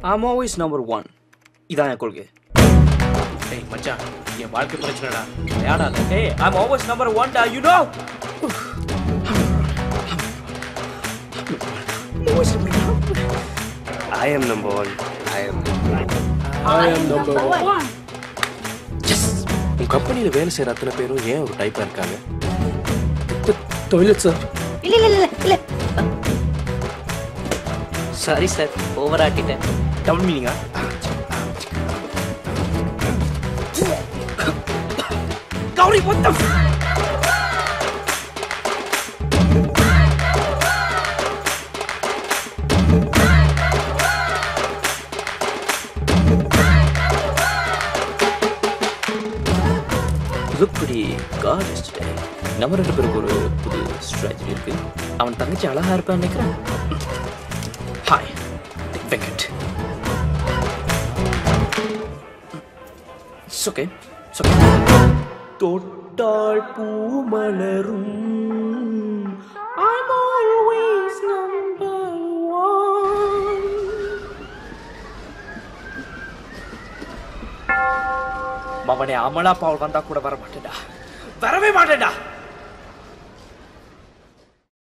I'm always number one இதான் என் கொள்கை டேய் மச்சான் என் வாழ்க்கை பிரச்சனைடா விளையாடாத Hey, I'm always number one, da, you know? I am number one. I am. உன் கம்பெனியில வேலை செய்யற அத்தனை பேரும் ஏன் ஒரு டைப்பா இருக்காங்க Toilet, sir. இல்ல இல்ல இல்ல இல்ல சாரி சார் ஓவர் ஆட்டிட்டேன் Double meaning, ah? Gauri, what the f- Look pretty gorgeous today. நம்ம ரெண்டு பேருக்கு ஒரு புது ஸ்ட்ராட்டஜி இருக்கு அவன் தங்கச்சி அழகா இருப்பான்னு நினைக்கிறேன் hi Venkat It's okay. It's okay. தொட்டாள் பூ மலரும் I'm always number one. மவனே அமலா பாவல் வந்தா கூட வர மாட்டேன்டா வரவே மாட்டேன்டா